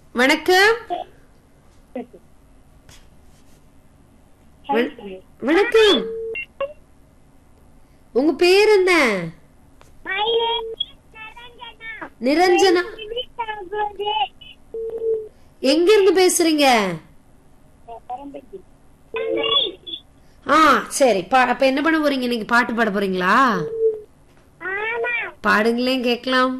வணக்கம் வண- வணக்கம் உங்க பேர் என்ன நிரஞ்சனா எங்க இருந்து பேசுறீங்க ஆ சரி பா அப்ப என்ன பண்ண போறீங்க இன்னைக்கு பாட்டு பாட போறீங்களா பாடுங்களேன் கேட்கலாம்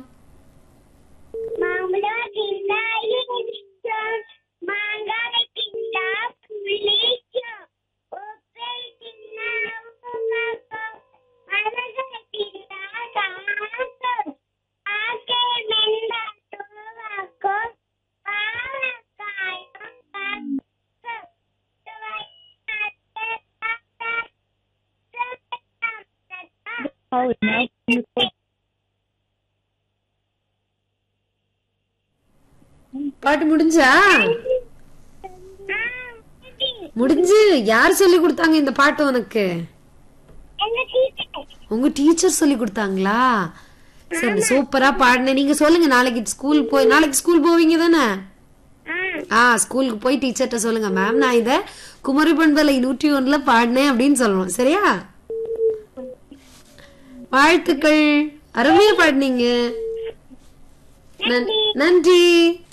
பாட்டு முடிஞ்சா முடிஞ்சு யார் சொல்லி கொடுத்தாங்க இந்த பாட்டு உனக்கு உங்க டீச்சர் சொல்லி கொடுத்தாங்களா சரி சூப்பரா பாடின நீங்க சொல்லுங்க நாளைக்கு ஸ்கூல் போய் நாளைக்கு ஸ்கூல் போவீங்க தானே ஆ ஸ்கூலுக்கு போய் டீச்சர்கிட்ட சொல்லுங்க மேம் நான் இத குமரி பண்பலை நூற்றி ஒண்ணுல பாடினேன் அப்படின்னு சொல்லணும் சரியா வாழ்த்துக்கள் அருமையா பாடினீங்க நன்- நன்றி